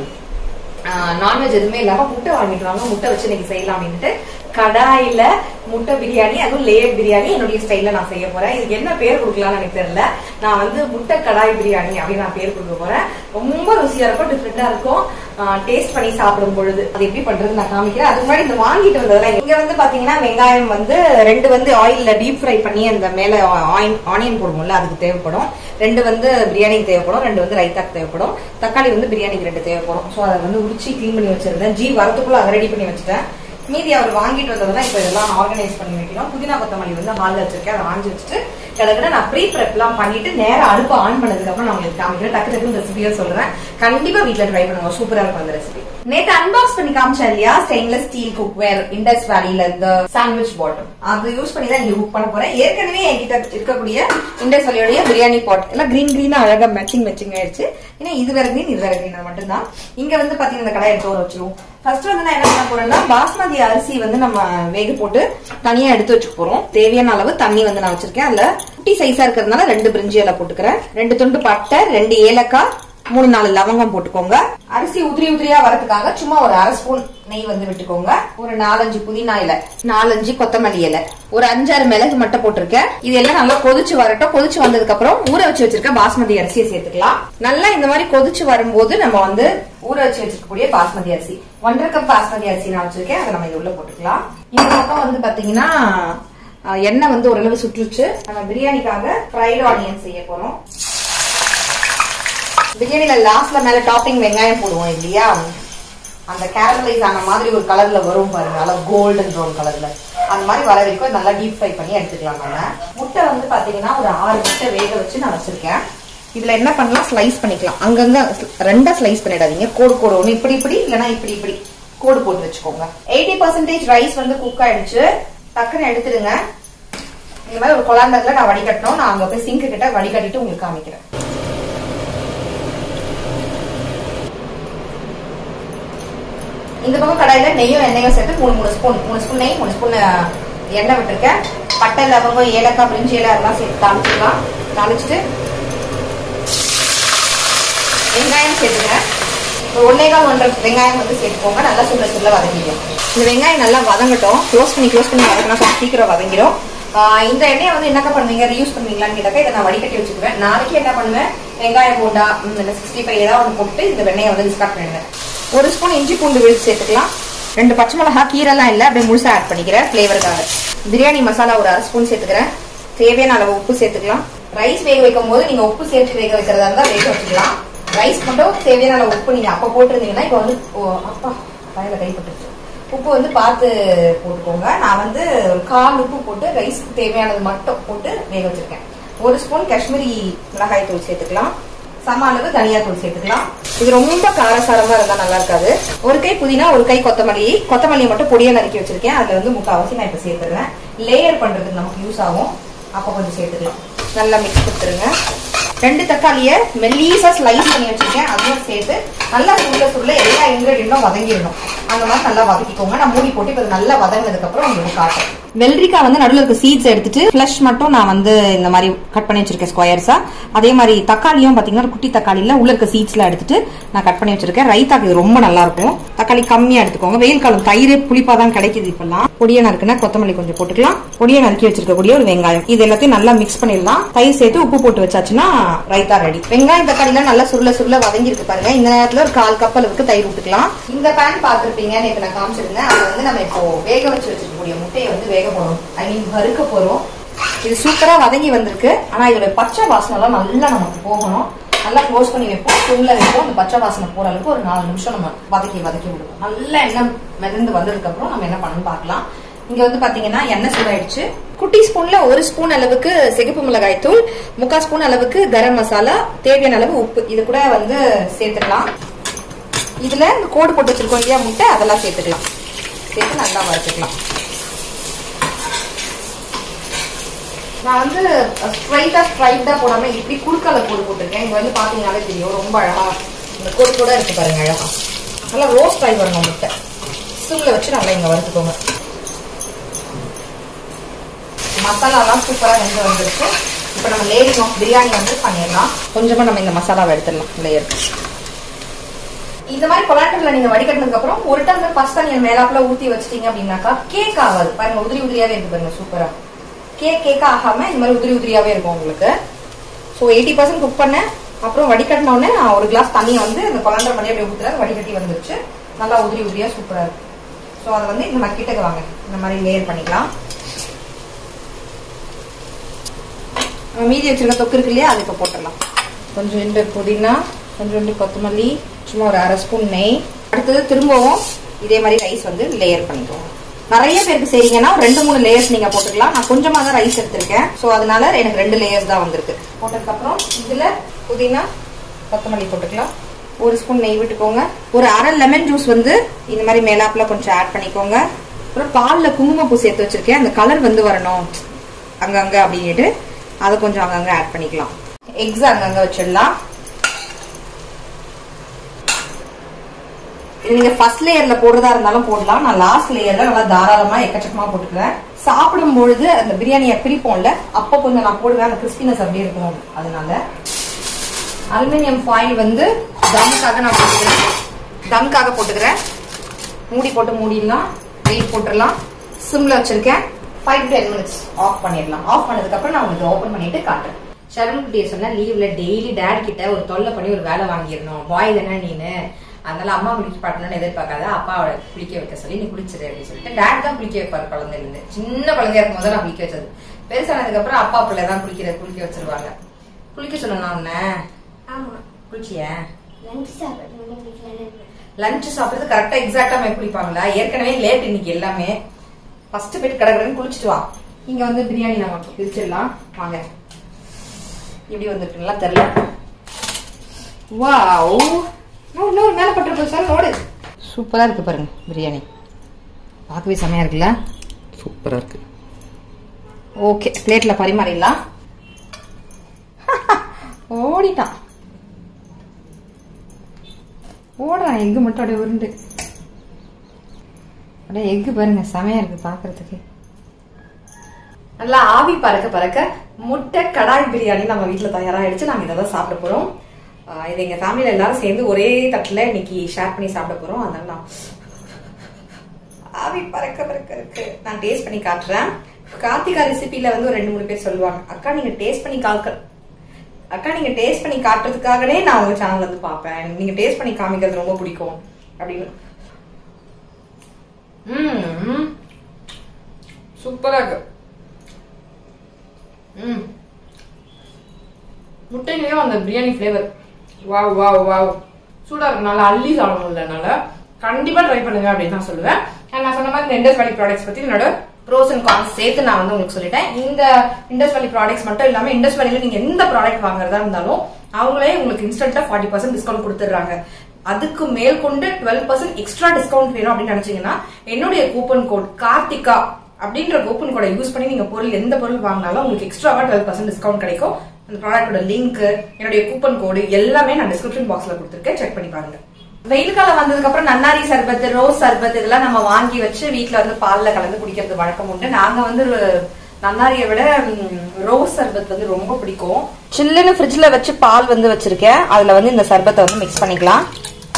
A: நான்வெஜ் எதுவுமே இல்லாம முட்டை வாங்கிட்டு வாங்க முட்டை வச்சு இன்னைக்கு செய்யலாம் அப்படின்ட்டு கடாயில முட்டை பிரியாணி அதுவும் லேயர் பிரியாணி என்னுடைய ஸ்டைல்ல நான் செய்ய போறேன் இதுக்கு என்ன பேர் கொடுக்கலாம்னு எனக்கு தெரியல நான் வந்து முட்டை கடாய் பிரியாணி அப்படின்னு நான் பேர் கொடுக்க போறேன் ரொம்ப ருசியா இருக்கும் டிஃப்ரெண்டா இருக்கும் டேஸ்ட் பண்ணி சாப்பிடும் பொழுது அது எப்படி பண்றது நான் காமிக்கிறேன் அதுக்கு முன்னாடி இந்த வாங்கிட்டு வந்ததுல இங்க வந்து பாத்தீங்கன்னா வெங்காயம் வந்து ரெண்டு வந்து ஆயில்ல டீப் ஃப்ரை பண்ணி அந்த மேல ஆனியன் போடுவோம்ல அதுக்கு தேவைப்படும் ரெண்டு வந்து பிரியாணிக்கு தேவைப்படும் ரெண்டு வந்து ரைத்தாக்கு தேவைப்படும் தக்காளி வந்து பிரியாணிக்கு ரெண்டு தேவைப்படும் ஸோ அதை வந்து உரிச்சு க்ளீன் பண்ணி வச்சிருந்தேன் ஜி வரதுக்குள்ள அதை ரெடி பண்ணி வச்சுட்டேன் மீதி அவர் வாங்கிட்டு வந்ததெல்லாம் இப்போ இதெல்லாம் ஆர்கனைஸ் பண்ணி வைக்கணும் புதினா கொத்தமல்லி வந்து ஹாலில் வச்சிருக்கேன் அதை வாங்கி வச்சுட்டு கிடக்குற நான் ப்ரீ ப்ரெப்லாம் பண்ணிட்டு நேரம் அடுப்பு ஆன் பண்ணதுக்கு அப்புறம் நான் உங்களுக்கு காமிக்கிறேன் டக்கு டக்குன்னு ரெசிபியா சொல்றேன் கண்டிப்பா வீட்ல ட்ரை பண்ணுங்க சூப்பரா இருக்கும் அந்த ரெசிபி நேத்து அன்பாக்ஸ் பண்ணி காமிச்சேன் இல்லையா ஸ்டெயின்லெஸ் ஸ்டீல் குக்வேர் இண்டஸ் வேலியில இந்த சாண்ட்விச் பாட்டம் அது யூஸ் பண்ணி தான் இங்க குக் பண்ண போறேன் ஏற்கனவே என்கிட்ட இருக்கக்கூடிய இண்டஸ் வேலியோடைய பிரியாணி பாட் எல்லாம் கிரீன் கிரீனா அழகா மேட்சிங் மேட்சிங் ஆயிடுச்சு ஏன்னா இது வேற கிரீன் இது வேற கிரீன் மட்டும்தான் இங்க வந்து பாத்தீங்கன்னா இந்த கடாயை எடுத்து ஊற வச்சிருவோம் ஃபர்ஸ்ட் வந்து நான் என்ன பண்ண போறேன்னா பாஸ்மதி அரிசி வந்து நம்ம வேக போட்டு தனியா எடுத்து வச்சுக்க போறோம் தேவையான அளவு தண்ணி வந்து நான் வச்சிருக்கேன் அதுல குட்டி சைஸா இருக்கிறதுனால ரெண்டு பிரிஞ்சி இலை போட்டுக்கிறேன் ரெண்டு துண்டு பட்டை ரெண்டு ஏலக்காய் மூணு நாலு லவங்கம் போட்டுக்கோங்க அரிசி உதிரி உதிரியா வரதுக்காக சும்மா ஒரு அரை ஸ்பூன் நெய் வந்து விட்டுக்கோங்க ஒரு நாலஞ்சு புதினா இலை நாலஞ்சு கொத்தமல்லி இலை ஒரு அஞ்சாறு மிளகு மட்டும் போட்டிருக்கேன் இது எல்லாம் நல்லா கொதிச்சு வரட்டும் கொதிச்சு வந்ததுக்கு அப்புறம் ஊற வச்சு வச்சிருக்க பாஸ்மதி அரிசியை சேர்த்துக்கலாம் நல்லா இந்த மாதிரி கொதிச்சு வரும்போது நம்ம வந்து ஊற வச்சு வச்சிருக்கக்கூடிய பாஸ்மதி அரிசி ஒன்றரை கப் பாஸ்மதி அரிசி நான் வச்சிருக்கேன் அதை நம்ம இது உள்ள போட்டுக்கலாம் இந்த பக்கம் வந்து பாத்தீங்கன்னா அஹ், எண்ணெய் வந்து ஓரளவு சுற்றுச்சு நம்ம பிரியாணிக்காக ஃப்ரைடு ஆனியன் செய்ய போறோம் பிரியாணில லாஸ்ட்ல மேல டாப்பிங் வெங்காயம் போடுவோம் இல்லையா அந்த கேரமலைஸ் ஆன மாதிரி ஒரு கலர்ல வரும் பாருங்க நல்லா கோல்டன் ப்ரௌன் கலர்ல அந்த மாதிரி வர வரைக்கும் நல்லா டீப் ஃப்ரை பண்ணி எடுத்துக்கலாம் நம்ம முட்டை வந்து பாத்தீங்கன்னா ஒரு ஆறு முட்டை வேக வச்சு நான் வச்சிருக்கேன் இதுல என்ன பண்ணலாம் ஸ்லைஸ் பண்ணிக்கலாம் அங்கங்க ரெண்டா ஸ்லைஸ் பண்ணிடாதீங்க கோடு கோடு ஒண்ணு இப்படி இப்படி இல்லைன்னா இப்படி இப்படி கோடு போட்டு வச்சுக்கோங்க எயிட்டி பர்சன்டேஜ் ரைஸ் வந்து குக் ஆயிடுச்சு டக்குன்னு எடுத்துடுங்க இந்த மாதிரி ஒரு கொலாண்டர்ல நான் வடிகட்டணும் நான் அங்க போய் சிங்க் கிட்ட வடிகட்டிட்டு உங்களுக்கு காமிக்கிறேன் இந்த பக்கம் கடாயில நெய்யும் எண்ணெயும் சேர்த்து மூணு மூணு ஸ்பூன் மூணு ஸ்பூன் நெய் மூணு ஸ்பூன் எண்ணெய் விட்டுருக்கேன் பட்டை லவங்கம் ஏலக்காய் பிரிஞ்சி இலை அதெல்லாம் சேர்த்து தாளிச்சிக்கலாம் தாளிச்சிட்டு வெங்காயம் சேர்த்துங்க ஒரு ஒன்னே கால் ஒன்றரை வெங்காயம் வந்து சேர்த்துக்கோங்க நல்லா சுள்ள சுள்ள வதங்கிடும் இந்த வெங்காயம் நல்லா வதங்கட்டும் க்ளோஸ் பண்ணி க்ளோஸ் பண்ணி வதக்கினா கொஞ்சம் சீக்கிரம் வதங்கிடும் ஆஹ் இந்த எண்ணெயை வந்து என்னக்கா பண்ணுவீங்க ரீயூஸ் பண்ணுவீங்களான்னு கேட்டாக்கா இதை நான் வடிகட்டி வச்சுக்குவேன் நாளைக்கு என்ன பண்ணுவேன் வெங்காயம் போண்டா இந்த சிக்ஸ்டி ஃபைவ் ஏதாவது ஒன்று போட்டு இந்த வெண்ணெயை வந்து டிஸ்கார்ட் பண்ணிடுவேன் ஒரு ஸ்பூன் இஞ்சி பூண்டு விழுத்து சேர்த்துக்கலாம் ரெண்டு பச்சை மிளகா கீரைலாம் இல்லை அப்படியே முழுசா ஆட் பண்ணிக்கிறேன் ஃப்ளேவருக்காக பிரியாணி மசாலா ஒரு அரை ஸ்பூன் சேர்த்துக்கிறேன் தேவையான அளவு உப்பு சேர்த்துக்கலாம் ரைஸ் வேக வைக்கும் போது நீங்க உப்பு சேர்த்து வேக வைக்கிறதா இருந்தா வேக வச்சுக்கலாம் ரைஸ் மட்டும் தேவையான அளவு உப்பு நீங்க அப்ப போட்டிருந்தீங்கன்னா இப்போ வந்து ஓ, அப்பா வயல கைப்பட்டுருச்சு உப்பு வந்து பார்த்து போட்டுக்கோங்க நான் வந்து ஒரு கால் உப்பு போட்டு ரைஸ்க்கு தேவையானது மட்டும் போட்டு வேக வச்சிருக்கேன் ஒரு ஸ்பூன் காஷ்மீரி மிளகாய் தூள் சேர்த்துக்கலாம் சம அளவு தனியா தூள் சேர்த்துக்கலாம் இது ரொம்ப காரசாரமா இருந்தா நல்லா இருக்காது ஒரு கை புதினா ஒரு கை கொத்தமல்லி கொத்தமல்லியை மட்டும் பொடியா நறுக்கி வச்சிருக்கேன் அதுல வந்து முக்கால்வாசி நான் இப்ப சேர்த்துறேன் லேயர் பண்றதுக்கு நமக்கு யூஸ் ஆகும் அப்ப கொஞ்சம் சேர்த்துக்கலாம் நல்லா மிக்ஸ் கொடுத்துருங்க ரெண்டு தக்காளிய மெல்லீஸா ஸ்லைஸ் பண்ணி வச்சிருக்கேன் அதையும் சேர்த்து நல்லா சுருள சுருள எல்லா இன்கிரீடியன்ட்டும் வதங்கிடணும் அந்த மாதிரி நல்லா வதக்கிக்கோங்க நான் மூடி போட்டு இப்போ நல்லா வதங்கினதுக்கு அப்புறம் உங்களுக்கு காட்டுறேன் வெள்ளரிக்காய் வந்து நடுவில் இருக்க சீட்ஸ் எடுத்துட்டு ஃப்ளஷ் மட்டும் நான் வந்து இந்த மாதிரி கட் பண்ணி வச்சிருக்கேன் ஸ்கொயர்ஸா அதே மாதிரி தக்காளியும் பாத்தீங்கன்னா குட்டி தக்காளியில உள்ள இருக்க சீட்ஸ்ல எடுத்துட்டு நான் கட் பண்ணி வச்சிருக்கேன் ரைத்தாக்கு இது ரொம்ப நல்லா இருக்கும் தக்காளி கம்மியா எடுத்துக்கோங்க வெயில் காலம் தயிர் புளிப்பா தான் கிடைக்குது இப்பெல்லாம் பொடியா நறுக்குனா கொத்தமல்லி கொஞ்சம் போட்டுக்கலாம் பொடியா நறுக்கி வச்சிருக்கக்கூடிய ஒரு வெங்காயம் இது எல்லாத்தையும் நல்லா மிக்ஸ் பண்ணிடலாம் தயிர் சேர்த்து உப்பு போட்டு வச்சாச்சுன்னா ரைத்தா ரெடி வெங்காயம் தக்காளி எல்லாம் நல்லா சுருள சுருள வதங்கி இருக்கு பாருங்க இந்த நேரத்துல ஒரு கால் கப் அளவுக்கு தயிர் விட்டுக்கலாம் இந்த பேன் பாத்துருப்பீங்க நேற்று நான் காமிச்சிருந்தேன் அதை வந்து நம்ம இப்போ வேக வச்சு வச்சிருக்கக்கூடிய முட்டையை வந்து வேக போறோம் ஐ மீன் வறுக்க போறோம் இது சூப்பரா வதங்கி வந்திருக்கு ஆனா இதோட பச்சை வாசனை எல்லாம் நல்லா நமக்கு போகணும் நல்லா க்ளோஸ் பண்ணி வைப்போம் சிம்ல வைப்போம் அந்த பச்சை வாசனை போற அளவுக்கு ஒரு நாலு நிமிஷம் நம்ம வதக்கி வதக்கி விடுவோம் நல்லா எண்ணெய் மிதந்து வந்ததுக்கு அப்புறம் நம்ம என்ன பண்ணணும்னு பார்க்கலாம் இங்க வந்து பாத்தீங்கன்னா எண்ணெய் சூடாயிடுச்சு குட்டி ஸ்பூன்ல ஒரு ஸ்பூன் அளவுக்கு சிகப்பு மிளகாய் தூள் முக்கால் ஸ்பூன் அளவுக்கு கரம் மசாலா தேவையான அளவு உப்பு இது கூட வந்து சேர்த்துக்கலாம் இதுல இந்த கோடு போட்டு வச்சிருக்கோம் இல்லையா முட்டை அதெல்லாம் சேர்த்துக்கலாம் சேர்த்து நல்லா வறுத்துக்கலாம் நான் வந்து ஸ்ட்ரைட்டா ஸ்ட்ரைட்டா போடாம இப்படி குறுக்கால கோடு போட்டிருக்கேன் இங்க வந்து பாத்தீங்கன்னாலே தெரியும் ரொம்ப அழகா இந்த கோடு கூட இருக்கு பாருங்க அழகா நல்லா ரோஸ்ட் ஆகி வரணும் முட்டை சிம்ல வச்சு நல்லா இங்க வறுத்துக்கோங்க மசாலாலாம் சூப்பரா வெந்து வந்துருச்சு இப்போ நம்ம லேயரிங் ஆஃப் பிரியாணி வந்து பண்ணிடலாம் கொஞ்சமா நம்ம இந்த மசாலாவை எடுத்துடலாம் லேயர் இந்த மாதிரி கொலாண்டர்ல நீங்க வடிகட்டினதுக்கு அப்புறம் ஒரு டம்ளர் பஸ்ட் தண்ணியை மேலாப்புல ஊத்தி வச்சிட்டீங்க அப்படின்னாக்கா கேக் ஆகாது பாருங்க உதிரி உதிரியாவே இருக்கு பாருங்க சூப்பரா கேக் கேக் ஆகாம இந்த மாதிரி உதிரி உதிரியாவே இருக்கும் உங்களுக்கு ஸோ எயிட்டி பர்சன்ட் குக் பண்ணேன் அப்புறம் வடிகட்டின உடனே நான் ஒரு கிளாஸ் தண்ணியை வந்து இந்த கொலாண்டர் பண்ணி அப்படியே ஊத்துறேன் வடிகட்டி வந்துருச்சு நல்லா உதிரி உதிரியா சூப்பரா இருக்கு ஸோ அதை வந்து இந்த மாதிரி கிட்டக்கு வாங்க இந்த மாதிரி லேயர் பண்ணிக்கலாம் நம்ம மீதி வச்சிருக்க தொக்கு இருக்கு இல்லையா அது இப்போ போட்டுடலாம் கொஞ்சோண்டு புதினா கொஞ்சோண்டு கொத்தமல்லி சும்மா ஒரு அரை ஸ்பூன் நெய் அடுத்தது திரும்பவும் இதே மாதிரி ரைஸ் வந்து லேயர் பண்ணிக்கோங்க நிறைய பேருக்கு செய்றீங்கன்னா ஒரு ரெண்டு மூணு லேயர்ஸ் நீங்க போட்டுக்கலாம் நான் கொஞ்சமா தான் ரைஸ் எடுத்திருக்கேன் ஸோ அதனால எனக்கு ரெண்டு லேயர்ஸ் தான் வந்திருக்கு போட்டதுக்கு அப்புறம் இதுல புதினா கொத்தமல்லி போட்டுக்கலாம் ஒரு ஸ்பூன் நெய் விட்டுக்கோங்க ஒரு அரை லெமன் ஜூஸ் வந்து இந்த மாதிரி மேலாப்புல கொஞ்சம் ஆட் பண்ணிக்கோங்க அப்புறம் பால்ல குங்குமப்பூ சேர்த்து வச்சிருக்கேன் அந்த கலர் வந்து வரணும் அங்கங்க அப்படின்ட்டு அதை கொஞ்சம் அங்கங்க ஆட் பண்ணிக்கலாம் எக்ஸ் அங்கங்க வச்சிடலாம் இது நீங்க ஃபர்ஸ்ட் லேயர்ல போடுறதா இருந்தாலும் போடலாம் நான் லாஸ்ட் லேயர்ல நல்லா தாராளமா எக்கச்சக்கமா போட்டுக்கிறேன் சாப்பிடும் பொழுது அந்த பிரியாணியை பிரிப்போம்ல அப்போ கொஞ்சம் நான் போடுவேன் அந்த கிறிஸ்பினஸ் அப்படியே இருக்கும் அதனால அலுமினியம் ஃபாயில் வந்து தம்க்காக நான் போட்டுக்கிறேன் தம்க்காக போட்டுக்கிறேன் மூடி போட்டு மூடிடலாம் வெயிட் போட்டுடலாம் சிம்ல வச்சிருக்கேன் five to ten minutes off பண்ணிடலாம் ஆஃப் பண்ணதுக்கு அப்புறம் நான் உங்களுக்கு ஓப்பன் பண்ணிட்டு காட்டுறேன் சரண் குட்டியை சொன்னா லீவ்ல டெய்லி டேட் கிட்ட ஒரு தொல்லை பண்ணி ஒரு வேலை வாங்கிடணும் பாய் தானே நீனு அதனால அம்மா குளிக்க பாட்டணும்னு எதிர்பார்க்காத அப்பாவோட குளிக்க வைக்க சொல்லி நீ குளிச்சிரு அப்படின்னு சொல்லிட்டு டேட் தான் குளிக்க வைப்பாரு குழந்தைல இருந்து சின்ன குழந்தையா இருக்கும் போது நான் குளிக்க வச்சது பெருசானதுக்கு அப்புறம் அப்பா பிள்ளை தான் குளிக்கிற குளிக்க வச்சிருவாங்க குளிக்க சொன்னா உன்ன
D: ஆமா
A: குளிச்சிய
D: லஞ்ச் சாப்பிட்டு வீட்டுல
A: லஞ்ச் சாப்பிடுறது கரெக்டா எக்ஸாக்டா மாதிரி குளிப்பாங்களா ஏற்கனவே லேட் இன்னைக்கு எல்லாமே ஃபர்ஸ்ட் போயிட்டு கடற்கடன்னு குளிச்சுட்டு வா இங்க வந்து பிரியாணி நம்ம பிரிச்சிடலாம் வாங்க இப்படி வந்துருக்குங்களா தெரியல வாவ் நோடு நோடு மேல பட்டிருப்போம் சார் நோடு சூப்பரா இருக்கு பாருங்க பிரியாணி பார்க்கவே செமையா இருக்குல்ல
E: சூப்பரா இருக்கு
A: ஓகே பிளேட்ல பரிமாறிடலாம் ஓடிட்டான் ஓடுறான் எக்கு மட்டும் அப்படியே உருண்டு அப்படியே எக்கு பாருங்க செமையா இருக்கு பாக்குறதுக்கு நல்லா ஆவி பறக்க பறக்க முட்டை கடாய் பிரியாணி நம்ம வீட்ல தயாராகிடுச்சு நாங்க இதை தான் சாப்பிட போறோம் ஆஹ் இது எங்க ஃபேமிலில எல்லாரும் சேர்ந்து ஒரே தட்டுல இன்னைக்கு ஷேர் பண்ணி சாப்பிட போறோம் அதனால நான் ஆவி பறக்க பறக்க இருக்கு நான் டேஸ்ட் பண்ணி காட்டுறேன் கார்த்திகா ரெசிபில வந்து ஒரு ரெண்டு மூணு பேர் சொல்லுவாங்க அக்கா நீங்க டேஸ்ட் பண்ணி காக்க அக்கா நீங்க டேஸ்ட் பண்ணி காட்டுறதுக்காகவே நான் உங்க சேனல் வந்து பார்ப்பேன் எனக்கு நீங்க டேஸ்ட் பண்ணி காமிக்கிறது ரொம்ப பிடிக்கும் அப்படின்னு ம் சூப்பரா இருக்கு ம் முட்டையிலையும் அந்த biryani flavour wow wow wow சூடா இருக்கனால அள்ளி சாப்பிட முடியலனால கண்டிப்பா ட்ரை பண்ணுங்க அப்படின்னு நான் சொல்லுவேன் And நான் சொன்ன மாதிரி இந்த இண்டஸ் வேலி ப்ராடக்ட்ஸ் பத்தி என்னோட ப்ரோஸ் அண்ட் கான்ஸ் சேர்த்து நான் வந்து உங்களுக்கு சொல்லிட்டேன் இந்த இண்டஸ் வேலி ப்ராடக்ட்ஸ் மட்டும் இல்லாம இண்டஸ் வேலியில நீங்க எந்த ப்ராடக்ட் வாங்குறதா இருந்தாலும் அவங்களே உங்களுக்கு இன்ஸ்டன்டா ஃபார்ட்டி பர்சன்ட் டிஸ்கவுண்ட் கொடுத்துடுறாங்க அதுக்கு மேல் கொண்டு டுவெல் பர்சன்ட் எக்ஸ்ட்ரா டிஸ்கவுண்ட் வேணும் அப்படின்னு நினைச்சீங்கன்னா என்னுடைய கூப்பன் கோட் கார்த்திகா அப்படின்ற கூப்பன் கோடை யூஸ் பண்ணி நீங்க பொருள் எந்த பொருள் வாங்கினாலும் உங்களுக்கு எக்ஸ்ட்ராவா டுவெல் பர்சன்ட் டிஸ்கவுண்ட் கிடைக்கும் அந்த ப்ராடக்டோட லிங்க் என்னுடைய கூப்பன் கோடு எல்லாமே நான் டிஸ்கிரிப்ஷன் பாக்ஸ்ல கொடுத்துருக்கேன் செக் பண்ணி பாருங்க வெயில் காலம் வந்ததுக்கு அப்புறம் நன்னாரி சர்பத் ரோஸ் சர்பத் இதெல்லாம் நம்ம வாங்கி வச்சு வீட்ல வந்து பால்ல கலந்து குடிக்கிறது வழக்கம் உண்டு நாங்க வந்து நன்னாரியை விட ம், ரோஸ் சர்பத் வந்து ரொம்ப பிடிக்கும் சில்லுன்னு ஃப்ரிட்ஜ்ல வச்சு பால் வந்து வச்சிருக்கேன் அதுல வந்து இந்த சர்பத்தை வந்து மிக்ஸ் பண்ணிக்கலாம்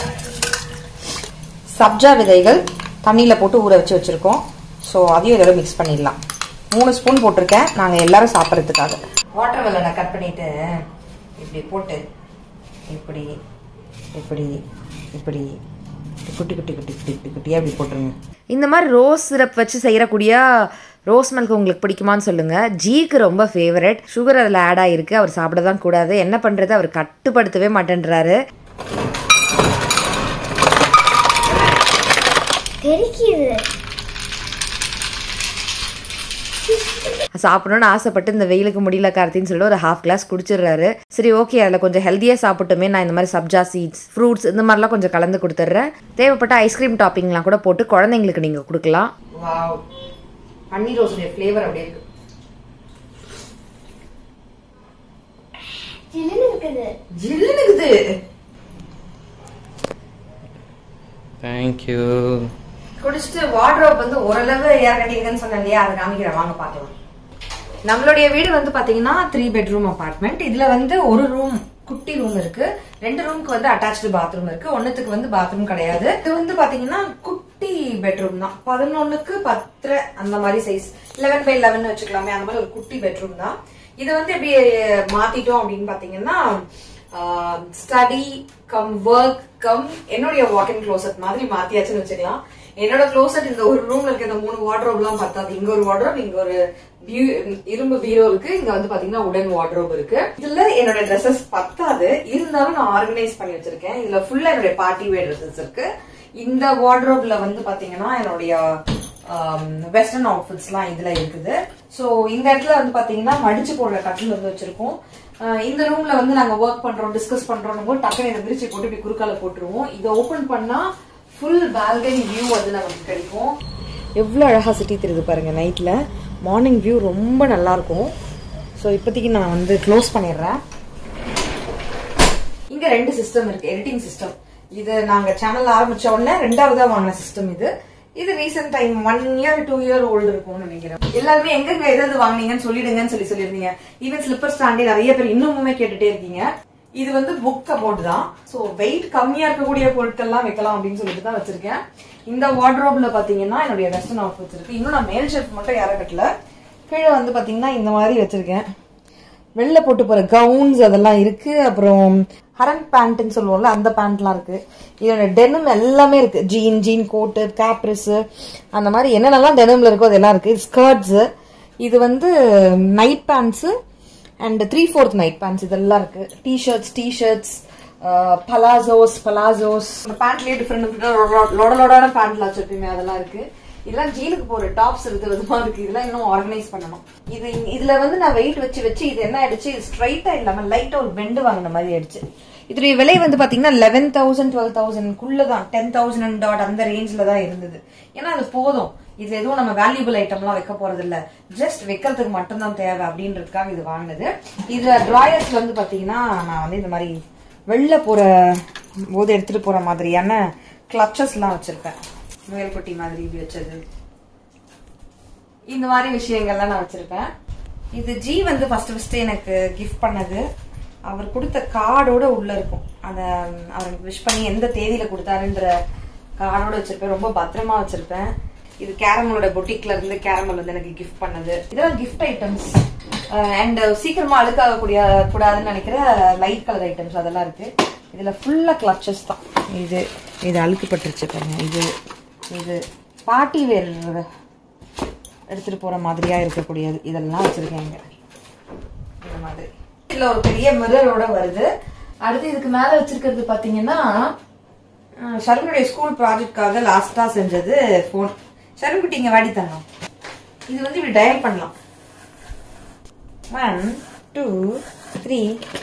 A: சப்ஜா விதைகள் தண்ணியில போட்டு ஊற வச்சு வச்சிருக்கோம் ஸோ அதையும் இதோட மிக்ஸ் பண்ணிடலாம் மூணு ஸ்பூன் போட்டிருக்கேன் நாங்க எல்லாரும் சாப்பிட்றதுக்காக வாட்டர் மெலனை கட் பண்ணிட்டு இப்படி போட்டு இப்படி இப்படி இப்படி குட்டி குட்டி குட்டி குட்டி குட்டி குட்டியா இப்படி போட்டுருங்க
B: இந்த மாதிரி ரோஸ் சிரப் வச்சு செய்யக்கூடிய ரோஸ் மில்க் உங்களுக்கு பிடிக்குமான்னு சொல்லுங்கள் ஜீக்கு ரொம்ப ஃபேவரட் சுகர் அதில் ஆட் ஆகிருக்கு அவர் சாப்பிட தான் கூடாது என்ன பண்ணுறது அவர் கட்டுப்படுத்தவே மாட்டேன்றாரு
D: தெரிக்குது
B: சாப்பிடணும்னு ஆசைப்பட்டு இந்த வெயிலுக்கு முடியல கார்த்தின்னு சொல்லிட்டு ஒரு ஹாஃப் கிளாஸ் குடிச்சிடுறாரு சரி ஓகே அதில் கொஞ்சம் ஹெல்த்தியாக சாப்பிட்டுமே நான் இந்த மாதிரி சப்ஜா சீட்ஸ் ஃப்ரூட்ஸ் இந்த மாதிரிலாம் கொஞ்சம் கலந்து கொடுத்துட்றேன் தேவைப்பட்ட ஐஸ்கிரீம் டாப்பிங்லாம் கூட போட்டு குழந்தைங்களுக்கு நீங்கள் கொடுக்கலாம்
A: வாவ் பன்னீர் ரோஸுடைய ஃப்ளேவர் அப்படியே இருக்கு
D: ஜில்லுன்னு இருக்குது
A: ஜில்லுன்னு இருக்குது
E: தேங்க்யூ
A: குடிச்சிட்டு வார்ட்ரோப் வந்து ஓரளவு ஏர் கட்டிங்கன்னு சொன்னேன் இல்லையா அதை காமிக்கிறேன் வாங்க பார்க்கலாம் நம்மளுடைய வீடு வந்து பாத்தீங்கன்னா த்ரீ பெட்ரூம் அபார்ட்மெண்ட் இதுல வந்து ஒரு ரூம் குட்டி ரூம் இருக்கு ரெண்டு ரூமுக்கு வந்து அட்டாச்சு பாத்ரூம் இருக்கு ஒன்னுத்துக்கு வந்து பாத்ரூம் கிடையாது இது வந்து பாத்தீங்கன்னா குட்டி பெட்ரூம் தான் பதினொன்னுக்கு பத்து அந்த மாதிரி சைஸ் லெவன் பை லெவன் வச்சுக்கலாமே அந்த மாதிரி ஒரு குட்டி பெட்ரூம் தான் இது வந்து எப்படி மாத்திட்டோம் அப்படின்னு பாத்தீங்கன்னா ஸ்டடி கம் ஒர்க் கம் என்னுடைய வாக் இன் க்ளோசட் மாதிரி மாத்தியாச்சுன்னு வச்சுக்கலாம் என்னோட க்ளோசட் இந்த ஒரு ரூம்ல இருக்க இந்த மூணு வார்ட்ரோப் எல்லாம் பத்தாது இங்க ஒரு வார்ட்ரோப் இங்க ஒரு பியூ- இரும்பு பீரோ இருக்கு இங்க வந்து பாத்தீங்கன்னா உடன் வார்ட்ரோப் இருக்கு இதுல என்னோட ட்ரெஸ்ஸஸ் பத்தாது இருந்தாலும் நான் ஆர்கனைஸ் பண்ணி வச்சிருக்கேன் இதுல ஃபுல்லா என்னுடைய பார்ட்டி வேர் ட்ரெஸ்ஸஸ் இருக்கு இந்த வார்ட்ரோப்ல வந்து பாத்தீங்கன்னா என்னுடைய வெஸ்டர்ன் அவுட்ஃபிட்ஸ்லாம் இதுல இருக்குது சோ இந்த இடத்துல வந்து பாத்தீங்கன்னா மடிச்சு போடுற கட்டில் வந்து வச்சிருக்கோம் அஹ் இந்த ரூம்ல வந்து நாங்க ஒர்க் பண்றோம் டிஸ்கஸ் பண்றோம் போது டக்குனு இதை விரிச்சு போட்டு இப்படி குறுக்கால போட்டுருவோம் இதை ஓபன் பண்ணா ஃபுல் பால்கனி வியூ வந்து நமக்கு கிடைக்கும்
B: எவ்வளோ அழகாக சிட்டி தெரியுது பாருங்க நைட்டில் மார்னிங் வியூ ரொம்ப நல்லா இருக்கும்
A: ஸோ இப்போதைக்கு நான் வந்து க்ளோஸ் பண்ணிடுறேன் இங்க ரெண்டு சிஸ்டம் இருக்கு எடிட்டிங் சிஸ்டம் இது நாங்க சேனல் ஆரம்பிச்ச உடனே ரெண்டாவதா வாங்கின சிஸ்டம் இது இது recent time one year two year old இருக்கும்னு நினைக்கிறேன் எல்லாருமே எங்கெங்க எதாவது வாங்குனீங்கன்னு சொல்லிடுங்கன்னு சொல்லி சொல்லிருந்தீங்க ஈவன் ஸ்லிப்பர் ஸ்டாண்டே நிறைய பேர் இன்னுமுமே கேட்டுட்டே இருக்கீங்க இது வந்து புக் கபோர்ட் தான் சோ வெயிட் கம்மியா இருக்கக்கூடிய பொருட்கள்லாம் வைக்கலாம் அப்படின்னு சொல்லிட்டு தான் வச்சிருக்கேன் இந்த வார்ட்ரோப்ல பாத்தீங்கன்னா என்னுடைய வெஸ்டர்ன் அவுட்ஃபிட்ஸ் இருக்கு இன்னும் நான் மேல் ஷர்ட் மட்டும் யாரும் கட்டல கீழே வந்து பாத்தீங்கன்னா இந்த மாதிரி வச்சிருக்கேன் வெளில போட்டு போற கவுன்ஸ் அதெல்லாம் இருக்கு அப்புறம் ஹரன் பேண்ட்னு சொல்லுவோம்ல அந்த பேண்ட்லாம் இருக்கு இதோட டெனிம் எல்லாமே இருக்கு ஜீன் ஜீன் கோட்டு கேப்ரிஸ் அந்த மாதிரி என்னென்னலாம் டெனிம்ல இருக்கோ அதெல்லாம் இருக்கு ஸ்கர்ட்ஸ் இது வந்து night pants and three fourth night pants இதெல்லாம் இருக்கு டிஷர்ட்ஸ் டிஷர்ட்ஸ் பலாசோஸ் பலாசோஸ் பேண்ட்லயே டிஃப்ரெண்ட் லோட லோடான பேண்ட்லாம் வச்சிருப்பீங்க அதெல்லாம் இருக்கு இதெல்லாம் ஜீனுக்கு போற டாப்ஸ் இருக்கு விதமா இருக்கு இதெல்லாம் இன்னும் ஆர்கனைஸ் பண்ணணும் இது இதுல வந்து நான் வெயிட் வச்சு வச்சு இது என்ன ஆயிடுச்சு ஸ்ட்ரைட்டா இல்லாம லைட்டா ஒரு பெண்டு வாங்கின மாதிரி ஆயிடுச்சு இதோடைய விலை வந்து பாத்தீங்கன்னா லெவன் தௌசண்ட் டுவெல் தௌசண்ட்குள்ள தான் டென் தௌசண்ட் டாட் அந்த ரேஞ்சில தான் இருந்தது ஏன்னா அது போதும் இது எதுவும் நம்ம வேல்யூபிள் ஐட்டம்லாம் வைக்க போறது இல்ல ஜஸ்ட் வைக்கிறதுக்கு மட்டும்தான் தேவை அப்படின்றதுக்காக இது வாங்கினது இதுல டிராயர்ஸ்ல வந்து பாத்தீங்கன்னா நான் வந்து இந்த மாதிரி வெளில போற போது எடுத்துட்டு போற மாதிரியான கிளச்சஸ்லாம் வச்சிருப்பேன் முயல்குட்டி மாதிரி இப்படி வச்சது இந்த மாதிரி விஷயங்கள்லாம் நான் வச்சிருப்பேன் இது ஜி வந்து ஃபர்ஸ்ட் ஃபர்ஸ்ட் எனக்கு கிஃப்ட் பண்ணது அவர் கொடுத்த கார்டோட உள்ள இருக்கும் அத ம், அவருக்கு விஷ் பண்ணி எந்த தேதியில கொடுத்தாருன்ற கார்டோட வச்சிருப்பேன் ரொம்ப பத்திரமா வச்சிருப்பேன் இது கேரமலோட பொட்டிக்ல இருந்து கேரமல் வந்து எனக்கு கிஃப்ட் பண்ணது இதெல்லாம் கிஃப்ட் ஐட்டம்ஸ் அண்ட் சீக்கிரமா அழுக்காக கூடிய கூடாதுன்னு நினைக்கிற லைட் கலர் ஐட்டம்ஸ் அதெல்லாம் இருக்கு இதுல ஃபுல்லா கிளச்சஸ் தான் இது இது அழுக்குப்பட்டுருச்சு பாருங்க இது இது பார்ட்டி வேர் எடுத்துட்டு போற மாதிரியா இருக்கக்கூடியது இதெல்லாம் வச்சிருக்கேன் இங்க இந்த மாதிரி இதுல ஒரு பெரிய மிரரோட வருது அடுத்து இதுக்கு மேல வச்சிருக்கிறது பாத்தீங்கன்னா அஹ், ஷர்மினுடைய ஸ்கூல் ப்ராஜெக்ட்காக லாஸ்டா செஞ்சது போன் ஷர்மிக்குட்டி இங்க வாடி தரணும் இது வந்து இப்படி டயல் பண்ணலாம் one two three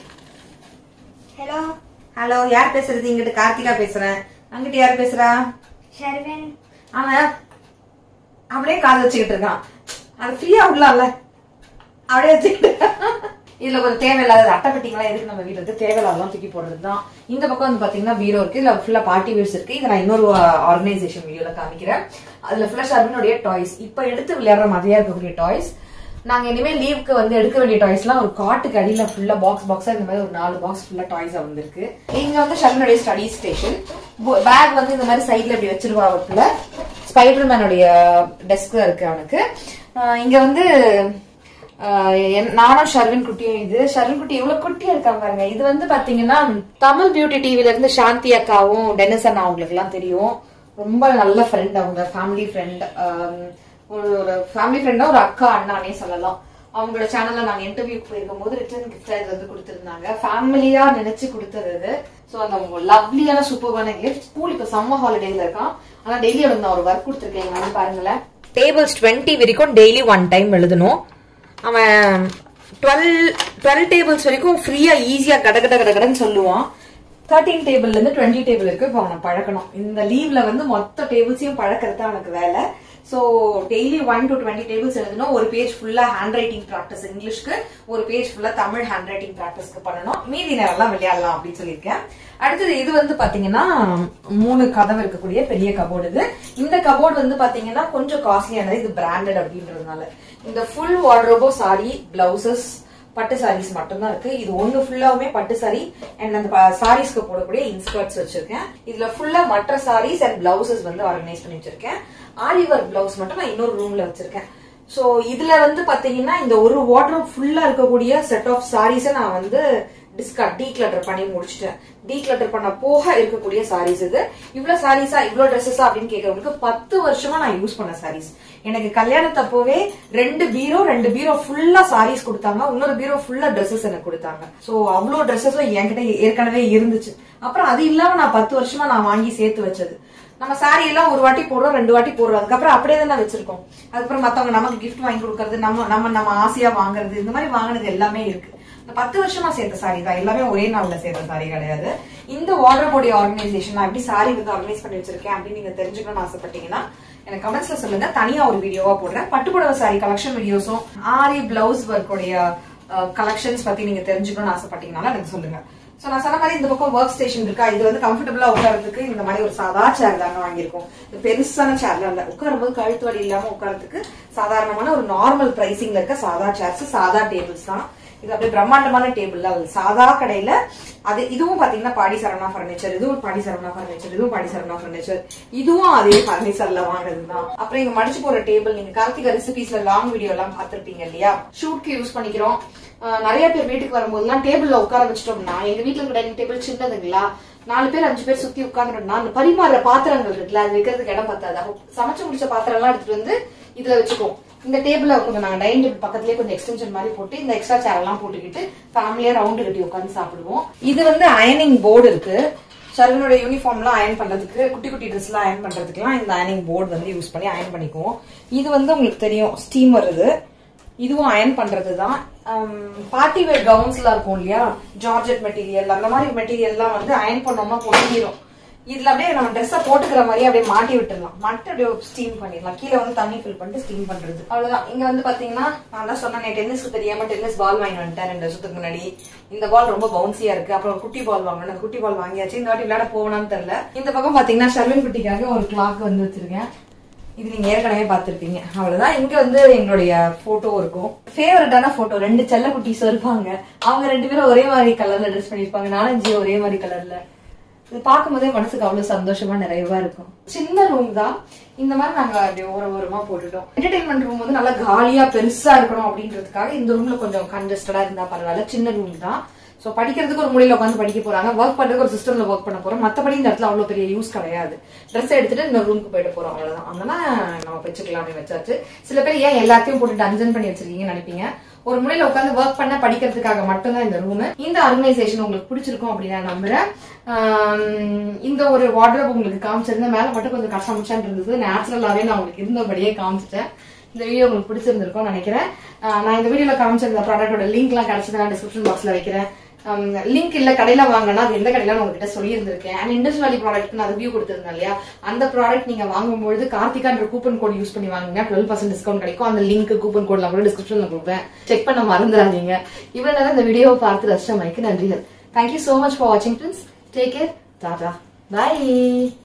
D: hello
A: hello யார் பேசுறது இங்கிட்டு கார்த்திகா பேசுறேன் அங்கிட்டு யார் பேசுறா
D: ஷர்வன்
A: அவன் அப்படியே காது வச்சுக்கிட்டு இருக்கான் அது ஃப்ரீயா விடலாம்ல அப்படியே வச்சுக்கிட்டு இதுல கொஞ்சம் தேவையில்லாத அட்டைப்பட்டிங்களா எதுக்கு நம்ம வீட்டுல இருக்கு தேவையில்லாதெல்லாம் தூக்கி போடுறதுதான் இந்த பக்கம் வந்து பாத்தீங்கன்னா பீரோ இருக்கு இதுல ஃபுல்லா பார்ட்டி வேர்ஸ் இருக்கு இதை நான் இன்னொரு ஆர்கனைசேஷன் வீடியோல காமிக்கிறேன் அதுல ஃபுல்லா ஷர்மினுடைய டாய்ஸ் இப்ப எடுத்து விளையாடுற மாதிரியா இருக்கக்கூடிய டாய்ஸ் நாங்க இனிமேல் லீவுக்கு வந்து எடுக்க வேண்டிய டாய்ஸ் எல்லாம் ஒரு காட்டுக்கு அடியில ஃபுல்லா பாக்ஸ் பாக்ஸா இந்த மாதிரி ஒரு நாலு பாக்ஸ் ஃபுல்லா டாய்ஸ் வந்திருக்கு இங்க வந்து ஷர்மினுடைய ஸ்டடி ஸ்டேஷன் பேக் வந்து இந்த மாதிரி சைட்ல இப்படி வச்சிருவா அவருக்குள்ள ஸ்பைடர்மேனுடைய டெஸ்க் இருக்கு அவனுக்கு ஆஹ் இங்க வந்து ஆஹ் என்- நானும் ஷர்வின் குட்டியும் இது ஷர்வின் குட்டி எவ்வளவு குட்டியா இருக்காங்க பாருங்க இது வந்து பாத்தீங்கன்னா தமிழ் பியூட்டி டிவில இருந்து சாந்தி அக்காவும் டென்னிஸ் அண்ணா அவங்களுக்கு எல்லாம் தெரியும் ரொம்ப நல்ல ஃப்ரெண்ட் அவங்க ஃபேமிலி ஃப்ரெண்ட் ஒரு ஒரு ஃபேமிலி ஃப்ரெண்டா ஒரு அக்கா அண்ணானே சொல்லலாம் அவங்களோட சேனல்ல நாங்க இன்டர்வியூ போயிருக்கும் போது ரிட்டர்ன் கிஃப்ட் இது வந்து கொடுத்திருந்தாங்க ஃபேமிலியா நினைச்சு கொடுத்தது இது சோ அந்த லவ்லியான சூப்பர்வான கிஃப்ட் ஸ்கூல் இப்ப சம்மர் ஹாலிடேல இருக்கான் ஆனா டெய்லி நான் ஒரு ஒர்க் கொடுத்துருக்கேன் இங்க வந்து பாருங்களேன் டேபிள்ஸ் டுவெண்ட்டி வரைக்கும் டெய்லி ஒன் டைம் எழுதணும் அவன் டுவெல் டுவெல் டேபிள்ஸ் வரைக்கும் ஃப்ரீயா ஈஸியா கட கட கட கடன்னு சொல்லுவான் தேர்ட்டீன் டேபிள்ல இருந்து டுவெண்ட்டி டேபிள் இருக்கு இப்போ அவனை பழக்கணும் இந்த லீவ்ல வந்து மொத்த டேபிள்ஸையும் பழக்கிறது தான் அவனுக்கு வேலை so daily one to twenty tables எழுதணும் ஒரு பேஜ் ஃபுல்லா ஹேண்ட் ரைட்டிங் ப்ராக்டிஸ் இங்கிலீஷ்க்கு ஒரு பேஜ் ஃபுல்லா தமிழ் ஹேண்ட் ரைட்டிங் ப்ராக்டிஸ்க்கு பண்ணணும் மீதி நேரம்லாம் விளையாடலாம் அப்படின்னு சொல்லியிருக்கேன் அடுத்தது இது வந்து பாத்தீங்கன்னா மூணு கதவு இருக்கக்கூடிய பெரிய கபோர்டு இது இந்த கபோர்டு வந்து பாத்தீங்கன்னா கொஞ்சம் காஸ்ட்லியானது இது பிராண்டட் அப்படின்றதுனால இந்த ஃபுல் வார்ட்ரோபோ சாரி பிளவுசஸ் பட்டு சாரீஸ் மட்டும்தான் இருக்கு இது ஒண்ணு ஃபுல்லாவுமே பட்டு சாரி அண்ட் அந்த சாரீஸ்க்கு போடக்கூடிய இன்ஸ்கர்ட்ஸ் வச்சிருக்கேன் இதுல ஃபுல்லா மற்ற சாரீஸ் அண்ட் பிளவுசஸ் வந்து ஆர்கனைஸ் பண்ணி வச்சிருக்கேன் ஆரி ஒர்க் பிளவுஸ் மட்டும் நான் இன்னொரு ரூம்ல வச்சிருக்கேன் சோ இதுல வந்து பாத்தீங்கன்னா இந்த ஒரு வாட்டர் ஃபுல்லா இருக்கக்கூடிய செட் ஆஃப் சாரீஸை நான் வந்து டிஸ்கார்ட் டீக்ளட்டர் பண்ணி முடிச்சிட்டேன் டீக்ளட்டர் பண்ண போக இருக்கக்கூடிய சாரீஸ் இது இவ்வளவு சாரீஸா இவ்வளவு ட்ரெஸ்ஸஸா அப்படின்னு கேக்குறவங்களுக்கு பத்து வருஷமா நான் யூஸ் பண்ண சாரீஸ் எனக்கு கல்யாணத்தப்போவே ரெண்டு பீரோ ரெண்டு பீரோ ஃபுல்லா சாரீஸ் கொடுத்தாங்க இன்னொரு பீரோ ஃபுல்லா ட்ரெஸ்ஸஸ் எனக்கு கொடுத்தாங்க சோ அவ்வளவு ட்ரெஸ்ஸஸும் என்கிட்ட ஏற்கனவே இருந்துச்சு அப்புறம் அது இல்லாம நான் பத்து வருஷமா நான் வாங்கி சேர்த்து வச்சது நம்ம சாரி எல்லாம் ஒரு வாட்டி போடுறோம் ரெண்டு வாட்டி போடுறோம் அதுக்கப்புறம் அப்படியே தானே வச்சிருக்கோம் அதுக்கப்புறம் மத்தவங்க நமக்கு கிஃப்ட் வாங்கி கொடுக்கறது நம்ம நம்ம நம்ம ஆசையா வாங்குறது இந்த மாதிரி வாங்குனது எல்லாமே இருக்கு இந்த பத்து வருஷமா சேர்த்த சாரி தான் எல்லாமே ஒரே நாள்ல சேர்த்த சாரி கிடையாது இந்த வாட்டர் ஆர்கனைசேஷன் நான் எப்படி சாரி வந்து ஆர்கனைஸ் பண்ணி வச்சிருக்கேன் அப்படின்னு நீங்க தெரிஞ்சுக்கணும்னு ஆசைப்பட்டீங்கன்னா எனக்கு கமெண்ட்ஸ்ல சொல்லுங்க தனியா ஒரு வீடியோவா போடுறேன் பட்டுப்புடவை சாரி கலெக்ஷன் வீடியோஸும் ஆரி பிளவுஸ் ஒர்க்குடைய கலெக்ஷன்ஸ் பத்தி நீங்க தெரிஞ்சுக்கணும்னு ஆசைப்பட்டீங்கன்னா எனக்கு சொல்லுங்க சோ நான் சொன்ன மாதிரி இந்த பக்கம் ஒர்க் ஸ்டேஷன் இருக்கா இது வந்து கம்ஃபர்டபுளா உட்காரதுக்கு இந்த மாதிரி ஒரு சாதா சேர் தாங்க வாங்கியிருக்கோம் இது பெருசான சேர்ல இல்ல உட்காரும்போது கழுத்து வலி இல்லாம உட்காரதுக்கு சாதாரணமான ஒரு நார்மல் பிரைசிங்ல இருக்க சாதா சேர்ஸ் சாதா டேபிள்ஸ் தான் இது அப்படியே பிரம்மாண்டமான டேபிள் அது சாதா கடையில அது இதுவும் பாத்தீங்கன்னா பாடி சரவணா பர்னிச்சர் இதுவும் பாடி சரவணா பர்னிச்சர் இதுவும் பாடி சரவணா பர்னிச்சர் இதுவும் அதே பர்னிச்சர்ல வாங்கினதுதான் அப்புறம் இங்க மடிச்சு போற டேபிள் நீங்க கார்த்திகா ரெசிபிஸ்ல லாங் வீடியோ எல்லாம் பார்த்திருப்பீங்க இல்லையா ஷூட்க்கு யூஸ் பண்ணிக்கிறோம் அஹ் நிறைய பேர் வீட்டுக்கு வரும்போதெல்லாம் டேபிள்ல உட்கார வச்சிட்டோம்னா எங்க வீட்டுல இருக்கிற டைனிங் டேபிள் சின்னதுங்களா நாலு பேர் அஞ்சு பேர் சுத்தி உட்காந்துட்டோம்னா அந்த பரிமாறுற பாத்திரங்கள் இருக்குல்ல அது வைக்கிறதுக்கு இடம் பத்தாது அப்போ சமைச்சு முடிச்ச பாத்திரம் எல்லாம் எடுத்துட்டு வந்து இதுல வச்சுக்குவோம் இந்த டேபிள்ல கொஞ்சம் நாங்க டைனிங் டேபிள் பக்கத்துலயே கொஞ்சம் எக்ஸ்டென்ஷன் மாதிரி போட்டு இந்த எக்ஸ்ட்ரா சேர் எல்லாம் போட்டுக்கிட்டு ஃபேமிலியா ரவுண்ட் கட்டி உட்காந்து சாப்பிடுவோம் இது வந்து அயனிங் போர்டு இருக்கு சர்வனோட யூனிஃபார்ம்லாம் அயன் பண்றதுக்கு குட்டி குட்டி ட்ரெஸ் எல்லாம் அயன் பண்றதுக்குலாம் இந்த அயனிங் போர்டு வந்து யூஸ் பண்ணி அயன் பண்ணிக்குவோம் இது வந்து உங்களுக்கு தெரியும் ஸ்டீமர் இது இதுவும் அயன் பண்றது தான் பார்ட்டி வேர் கவுன்ஸ்லாம் இருக்கும் இல்லையா ஜார்ஜெட் மெட்டீரியல் அந்த மாதிரி மெட்டீரியல்லாம் வந்து அயன் பண்ணோம்னா பொங்கிரும் இதுல அப்படியே நம்ம ட்ரெஸ்ஸை போட்டுக்கிற மாதிரி அப்படியே மாட்டி விட்டுடலாம் மாட்டி அப்படியே ஸ்டீம் பண்ணிடலாம் கீழே வந்து தண்ணி ஃபில் பண்ணிட்டு ஸ்டீம் பண்றது அவ்வளவுதான் இங்க வந்து பாத்தீங்கன்னா நான் தான் சொன்னேன் டென்னிஸ்க்கு தெரியாம டென்னிஸ் பால் வாங்கி வந்துட்டேன் ரெண்டு வருஷத்துக்கு முன்னாடி இந்த பால் ரொம்ப பவுன்சியா இருக்கு அப்புறம் குட்டி பால் வாங்கணும் அந்த குட்டி பால் வாங்கியாச்சு இந்த வாட்டி விளையாட போகணும்னு தெரியல இந்த பக்கம் பாத்தீங்கன்னா ஷர்வின் குட்டிக்காக ஒரு கிளாக் வந்து வச்சிருக்கேன் இது நீங்க ஏற்கனவே பார்த்திருப்பீங்க அவ்வளவுதான் இங்க வந்து எங்களுடைய போட்டோ இருக்கும் ஃபேவரட்டான போட்டோ ரெண்டு செல்ல குட்டீஸ் இருப்பாங்க அவங்க ரெண்டு பேரும் ஒரே மாதிரி கலர்ல ட்ரெஸ் பண்ணிருப்பாங்க நானும் ஜியோ ஒரே மாதிரி கலர்ல இது பார்க்கும்போதே மனசுக்கு அவ்வளவு சந்தோஷமா நிறைவா இருக்கும் சின்ன ரூம் தான் இந்த மாதிரி நாங்க அப்படியே ஓர ஓரமா போட்டுட்டோம் என்டர்டைன்மெண்ட் ரூம் வந்து நல்லா காலியா பெருசா இருக்கணும் அப்படின்றதுக்காக இந்த ரூம்ல கொஞ்சம் கன்ஜஸ்டடா இருந்தா பரவாயில்ல சின்ன ரூம் தான் சோ படிக்கிறதுக்கு ஒரு மூலையில உட்காந்து படிக்க போறாங்க ஒர்க் பண்றதுக்கு ஒரு சிஸ்டம்ல ஒர்க் பண்ண போறோம் மத்தபடி இந்த இடத்துல அவ்வளவு பெரிய யூஸ் கிடையாது ட்ரெஸ் எடுத்துட்டு இந்த ரூமுக்கு போயிட்டு போறோம் அவ்வளவுதான் அதனால நம்ம வச்சுக்கலாம் அப்படின்னு வச்சாச்சு சில பேர் ஏன் எல்லாத்தையும் போட்டு டஞ்சன் பண்ணி வச்சிருக்கீங்கன்னு நினைப்பீங்க ஒரு முறையில உட்காந்து ஒர்க் பண்ண படிக்கிறதுக்காக மட்டும்தான் இந்த ரூம் இந்த ஆர்கனைசேஷன் உங்களுக்கு பிடிச்சிருக்கும் அப்படின்னு நான் நம்புறேன் ஆம், இந்த ஒரு வார்ட்ரோப் உங்களுக்கு காமிச்சிருந்தேன் மேல மட்டும் கொஞ்சம் கஷ்டமிச்சான் இருந்தது நேச்சுரலாவே நான் உங்களுக்கு இருந்தபடியே காமிச்சிட்டேன் இந்த வீடியோ உங்களுக்கு பிடிச்சிருந்திருக்கும் நினைக்கிறேன் ஆஹ் நான் இந்த வீடியோல காமிச்சிருந்த ப்ராடக்டோட லிங்க் எல்லாம் கிடைச்சது நான் டிஸ்கிரிப்ஷன் பாக்ஸ்ல வைக்கிறேன் லிங்க் இல்ல கடையில வாங்கினா அது எந்த கடையில உங்ககிட்ட சொல்லியிருந்திருக்கேன் அண்ட் இண்டஸ் வேலி ப்ராடக்ட் நான் ரிவ்யூ கொடுத்திருந்தேன் இல்லையா அந்த ப்ராடக்ட் நீங்க வாங்கும்பொழுது கார்த்திகான்ற கூப்பன் கோட் யூஸ் பண்ணி வாங்குங்க டுவெல் பர்சன்ட் டிஸ்கவுண்ட் கிடைக்கும் அந்த லிங்க் கூப்பன் கோட்ல கூட டிஸ்கிரிப்ஷன்ல கொடுப்பேன் செக் பண்ண மறந்துடாதீங்க இவ்வளவு நேரம் இந்த வீடியோவை பார்த்து ரசிச்ச மைக்கு நன்றிகள் தேங்க்யூ சோ மச் ஃபார் வாட்சிங் friends take care tata by